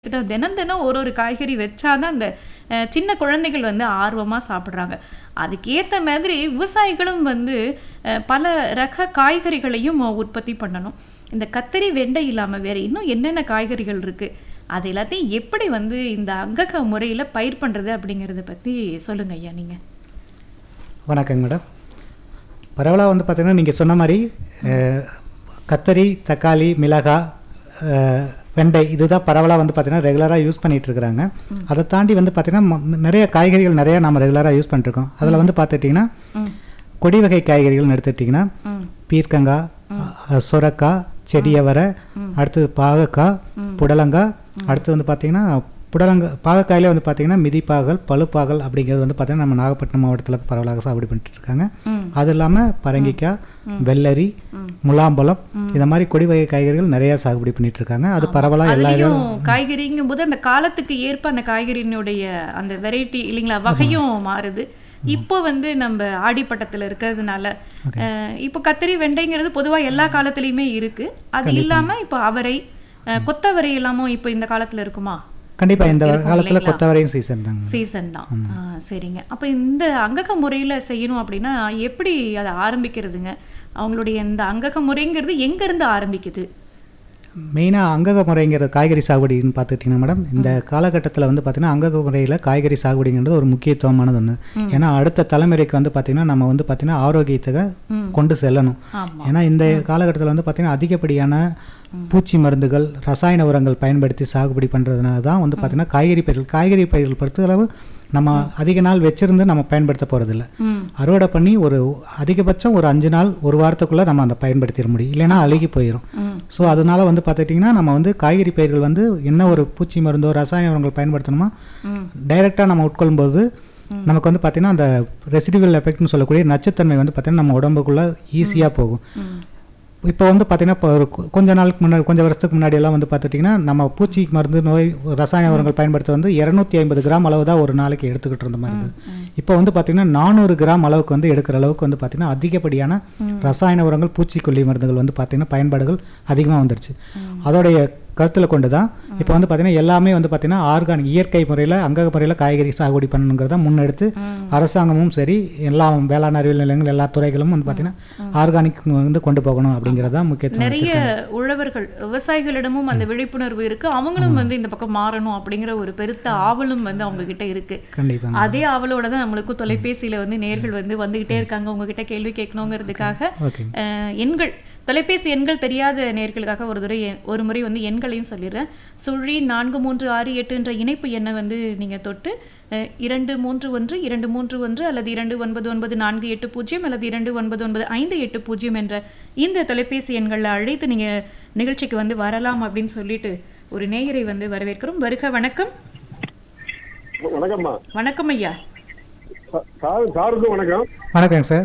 கிட்டத்தட்ட தினம் தினம் ஒரு ஒரு காய்கறி வச்சாதான் அந்த அஹ், சின்ன குழந்தைகள் வந்து ஆர்வமாக சாப்பிட்றாங்க அதுக்கேற்ற மாதிரி விவசாயிகளும் வந்து அஹ், பல ரக காய்கறிகளையும் உற்பத்தி பண்ணணும் இந்த கத்தரி வெண்டை இல்லாமல் வேற இன்னும் என்னென்ன காய்கறிகள் இருக்கு அது எல்லாத்தையும் எப்படி வந்து இந்த அங்கக முறையில் பயிர் பண்ணுறது அப்படிங்கிறத பற்றி சொல்லுங்க ஐயா நீங்கள் வணக்கங்க மேடம் பரவலாக வந்து பார்த்தீங்கன்னா நீங்கள் சொன்ன மாதிரி அஹ், கத்தரி தக்காளி மிளகாய் அஹ், வெண்டை இதுதான் பரவலாக வந்து பார்த்தீங்கன்னா ரெகுலராக யூஸ் பண்ணிட்டு இருக்கிறாங்க அதை தாண்டி வந்து பார்த்தீங்கன்னா ம- நிறைய காய்கறிகள் நிறைய நம்ம ரெகுலராக யூஸ் பண்ணிருக்கோம் அதில் வந்து பார்த்துட்டிங்கன்னா ம் கொடி வகை காய்கறிகள்னு எடுத்துட்டிங்கன்னா ம் பீர்க்கங்காய் அஹ், சுரக்காய் செடியவரை அடுத்தது பாகக்காய் புடலங்காய் அடுத்து வந்து பார்த்தீங்கன்னா புடலங்க பாகக்காயிலே வந்து பார்த்தீங்கன்னா மிதிப்பாகல் பழுப்பாகல் அப்படிங்கிறது வந்து பார்த்தீங்கன்னா நம்ம நாகப்பட்டினம் மாவட்டத்தில் பரவலாக சாகுபடி பண்ணிட்டு இருக்காங்க ம் அது இல்லாமல் பரங்கிக்காய் வெள்ளரி முலாம்பழம் இந்த மாதிரி கொடி வகை காய்கறிகள் நிறைய சாகுபடி பண்ணிட்டு இருக்காங்க அது பரவலாக எல்லா அதுலயும் காய்கறிங்கும் போது அந்த காலத்துக்கு ஏற்ப அந்த காய்கறியினுடைய அந்த வெரைட்டி இல்லைங்களா வகையும் மாறுது இப்போ வந்து நம்ம ஆடிப்பட்டத்துல இருக்கிறதுனால அஹ், இப்போ கத்திரி வெண்டைங்கிறது பொதுவா எல்லா காலத்துலயுமே இருக்கு அது இல்லாம இப்போ அவரை அஹ், கொத்தவரை எல்லாமும் இப்போ இந்த காலத்துல இருக்குமா கண்டிப்பாக இந்த இருக்கும் காலத்தில் இல்லைங்களா? கொத்தவரையும் சீசன் தாங்க சீசன் தான் ஆ, சரிங்க அப்போ இந்த அங்கக முறையில செய்யணும் அப்படின்னா எப்படி அதை ஆரம்பிக்கிறதுங்க அவங்களுடைய இந்த அங்கக முறைங்கிறது எங்க இருந்து ஆரம்பிக்குது மெயினாக அங்கக முறைங்கிற காய்கறி சாகுபடின்னு பார்த்துக்கிட்டிங்கன்னா மேடம் இந்த காலகட்டத்தில் வந்து பார்த்தீங்கன்னா அங்கக முறையில் காய்கறி சாகுபடிங்கிறது ஒரு முக்கியத்துவமானது ஒன்று ஏன்னா அடுத்த தலைமுறைக்கு வந்து பார்த்தீங்கன்னா நம்ம வந்து பார்த்தீங்கன்னா ஆரோக்கியத்தை ம். கொண்டு செல்லணும் ஆமா ஏன்னா இந்த காலகட்டத்தில் வந்து பார்த்தீங்கன்னா அதிகப்படியான பூச்சி மருந்துகள் ரசாயன உரங்கள் பயன்படுத்தி சாகுபடி பண்ணுறதுனால தான் வந்து பார்த்தீங்கன்னா காய்கறி பயிர்கள் காய்கறி பயிர்கள் பொறுத்தளவு நம்ம அதிக நாள் வச்சிருந்து நம்ம பயன்படுத்த போகிறதில்ல ம் அறுவடை பண்ணி ஒரு அதிகபட்சம் ஒரு அஞ்சு நாள் ஒரு வாரத்துக்குள்ளே நம்ம அதை பயன்படுத்திட முடியும் இல்லைன்னா அழுகி போயிடும் ம் ஸோ அதனால வந்து பார்த்துட்டிங்கன்னா நம்ம வந்து காய்கறி பயிர்கள் வந்து என்ன ஒரு பூச்சி மருந்தோ ரசாயன உரங்கள் பயன்படுத்தணுமோ ம் டைரெக்டாக நம்ம உட்கொள்ளும்போது நமக்கு வந்து பார்த்திங்கன்னா அந்த ரெசிடிவல் எஃபெக்ட்னு சொல்லக்கூடிய நச்சுத்தன்மை வந்து பார்த்திங்கன்னா நம்ம உடம்புக்குள்ளே ஈஸியாக போகும் ம் இப்போ வந்து பார்த்தீங்கன்னா இப்போ ஒரு கொ- கொஞ்ச நாளுக்கு முன்னாடி கொஞ்சம் வருஷத்துக்கு முன்னாடி எல்லாம் வந்து பார்த்துட்டிங்கன்னா நம்ம பூச்சி மருந்து நோய் ரசாயன உரங்கள் பயன்படுத்த வந்து இரநூத்தி ஐம்பது கிராம் அளவு தான் ஒரு நாளைக்கு எடுத்துக்கிட்டு இருந்த மாதிரி இருந்தது இப்போ வந்து பார்த்தீங்கன்னா நானூறு கிராம் அளவுக்கு வந்து எடுக்கிற அளவுக்கு வந்து பார்த்தீங்கன்னா அதிகப்படியான ரசாயன உரங்கள் பூச்சிக்கொல்லி மருந்துகள் வந்து பார்த்தீங்கன்னா பயன்பாடுகள் அதிகமாக வந்துருச்சு அதோடைய கருத்தில் கொண்டு தான் இப்போ வந்து பார்த்தீங்கன்னா எல்லாமே வந்து பார்த்தீங்கன்னா ஆர்கானிக் இயற்கை முறையில் அங்கக முறையில் காய்கறி சாகுபடி பண்ணணுங்கிறத முன்னெடுத்து அரசாங்கமும் சரி எல்லா வேளாண் அறிவியல் நிலையங்கள் எல்லா துறைகளும் வந்து பார்த்தீங்கன்னா ஆர்கானிக் வந்து கொண்டு போகணும் அப்படிங்கிறது தான் முக்கியத்துவம் நிறைய உழவர்கள் விவசாயிகளிடமும் அந்த விழிப்புணர்வு இருக்கு அவங்களும் வந்து இந்த பக்கம் மாறணும் அப்படிங்கிற ஒரு பெருத்த ஆவலும் வந்து அவங்க கிட்ட இருக்கு கண்டிப்பாங்க அதே ஆவலோட தான் நம்மளுக்கும் தொலைபேசியில வந்து நேர்கள் வந்து வந்துகிட்டே இருக்காங்க உங்ககிட்ட கேள்வி கேட்கணுங்கிறதுக்காக ஓகே அஹ், எண்கள் தொலைபேசி எண்கள் தெரியாத நேர்களுக்காக ஒரு துறை ஒரு முறை வந்து எண்களையும் சொல்லிடுறேன் சுழி நான்கு மூன்று ஆறு எட்டு என்ற இணைப்பு எண்ணை வந்து நீங்க தொட்டு அஹ், இரண்டு மூன்று ஒன்று இரண்டு மூன்று ஒன்று அல்லது இரண்டு ஒன்பது ஒன்பது நான்கு எட்டு பூஜ்ஜியம் அல்லது இரண்டு ஒன்பது ஒன்பது ஐந்து எட்டு பூஜ்ஜியம் என்ற இந்த தொலைபேசி எண்களில் அழைத்து நீங்க நிகழ்ச்சிக்கு வந்து வரலாம் அப்படின்னு சொல்லிட்டு ஒரு நேயரை வந்து வரவேற்கிறோம் வருக வணக்கம் வணக்கம்மா வணக்கம் ஐயா சா- சார் சாருக்கும் வணக்கம் வணக்கங்க சார்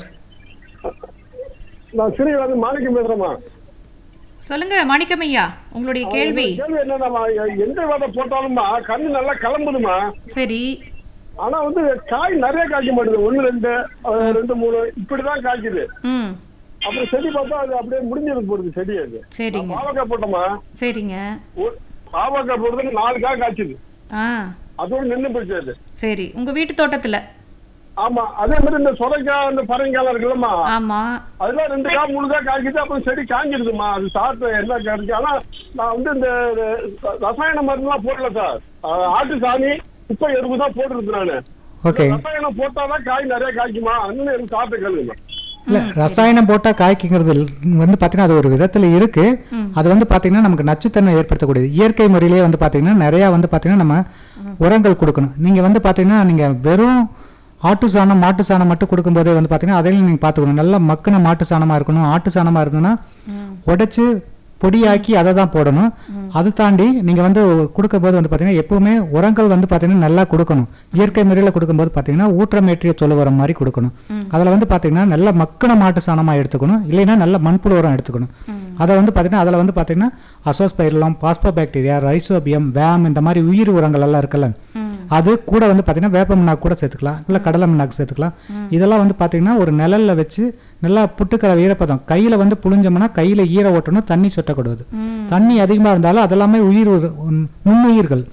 நான் சிறிய வந்து மாணிக்கம் பேசுறேம்மா சொல்லுங்க மாணிக்கம் ஐயா உங்களுடைய கேள்வி கேள்வி என்னன்னா எ- எந்த விதை போட்டாலும்மா கண்ணு நல்லா கிளம்புதுமா சரி ஆனா வந்து காய் நிறைய காய்க்க மாட்டேது ஒண்ணு ரெண்டு அஹ், ரெண்டு மூணு இப்படிதான் காய்க்குது ம் அப்புறம் செடி பார்த்தா அது அப்படியே முடிஞ்சது போடுது செடி அது சரிங்க பாவக்காய் போட்டோமா சரிங்க ஒரு- பாவக்காய் போடுறதுக்கு நாலு காய் காய்ச்சுது ஆ அதோட நின்று போச்சு அது சரி உங்க வீட்டு தோட்டத்துல ஆமா அதே மாதிரி இந்த சொரைக்காய் இந்த பரங்காய் இருக்குல்லம்மா ஆமா அதெல்லாம் ரெண்டு காய் மூணு காய் காய்க்குது அப்புறம் செடி காய்ஞ்சிருதுமா அது சாப்பிட்டு என்ன கிடைக்கு ஆனா நான் வந்து இந்த ர- ரசாயன மருந்துலாம் போடல சார் அஹ் ஆட்டு சாணி குப்பை எருவு தான் போட்டுருக்கு நானு ஓகே ரசாயனம் போட்டாதான் காய் நிறைய காய்க்குமா அதுன்னு எனக்கு சாப்பிட்டு கேளுங்க இல்லை ரசாயனம் போட்டால் காய்க்குங்கிறது வந்து பார்த்தீங்கன்னா அது ஒரு விதத்தில் இருக்கு அது வந்து பார்த்தீங்கன்னா நமக்கு நச்சுத்தன்மை ஏற்படுத்தக்கூடியது இயற்கை முறையிலேயே வந்து பார்த்தீங்கன்னா நிறையா வந்து பார்த்தீங்கன்னா நம்ம உரங்கள் கொடுக்கணும் நீங்கள் வந்து பார்த்தீங்கன்னா நீங்கள் வெறும் ஆட்டு சாணம் மாட்டு சாணம் மட்டும் கொடுக்கும்போதே வந்து பார்த்தீங்கன்னா அதையும் நீங்கள் பார்த்துக்கணும் நல்லா மக்கின மாட்டு சாணமாக இருக்கணும் ஆட்டு சாணமாக இருந்ததுன்னா உடைச்சு பொடியாக்கி அதை தான் போடணும் அது தாண்டி நீங்கள் வந்து கொடுக்கும்போது வந்து பார்த்தீங்கன்னா எப்பவுமே உரங்கள் வந்து பார்த்தீங்கன்னா நல்லா கொடுக்கணும் இயற்கை முறையில் கொடுக்கும்போது பார்த்தீங்கன்னா ஊற்றமேற்றிய தொழு உரம் மாதிரி கொடுக்கணும் அதில் வந்து பார்த்தீங்கன்னா நல்ல மக்கின மாட்டு சாணமாக எடுத்துக்கணும் இல்லைன்னா நல்ல மண்புழு உரம் எடுத்துக்கணும் அதை வந்து பார்த்தீங்கன்னா அதில் வந்து பார்த்தீங்கன்னா அசோஸ்பைரலாம் பாஸ்போ பாக்டீரியா ரைசோபியம் வேம் இந்த மாதிரி உயிர் உரங்கள் எல்லாம் இருக்குல்ல அது கூட வந்து பார்த்தீங்கன்னா வேப்ப மண்ணாக்கு கூட சேர்த்துக்கலாம் இல்லை கடலை மண்ணாக்கு சேர்த்துக்கலாம் இதெல்லாம் வந்து பார்த்தீங்கன்னா ஒரு நிழல்ல வச்சு நல்லா புட்டுக்கிற ஈரப்பதம் கையில் வந்து புழிஞ்சோம்னா கையில் ஈர ஓட்டணும் தண்ணி சொட்டக்கூடாது தண்ணி அதிகமாக இருந்தாலும் அதெல்லாமே உயிர் உரு- நுண்ணுயிர்கள்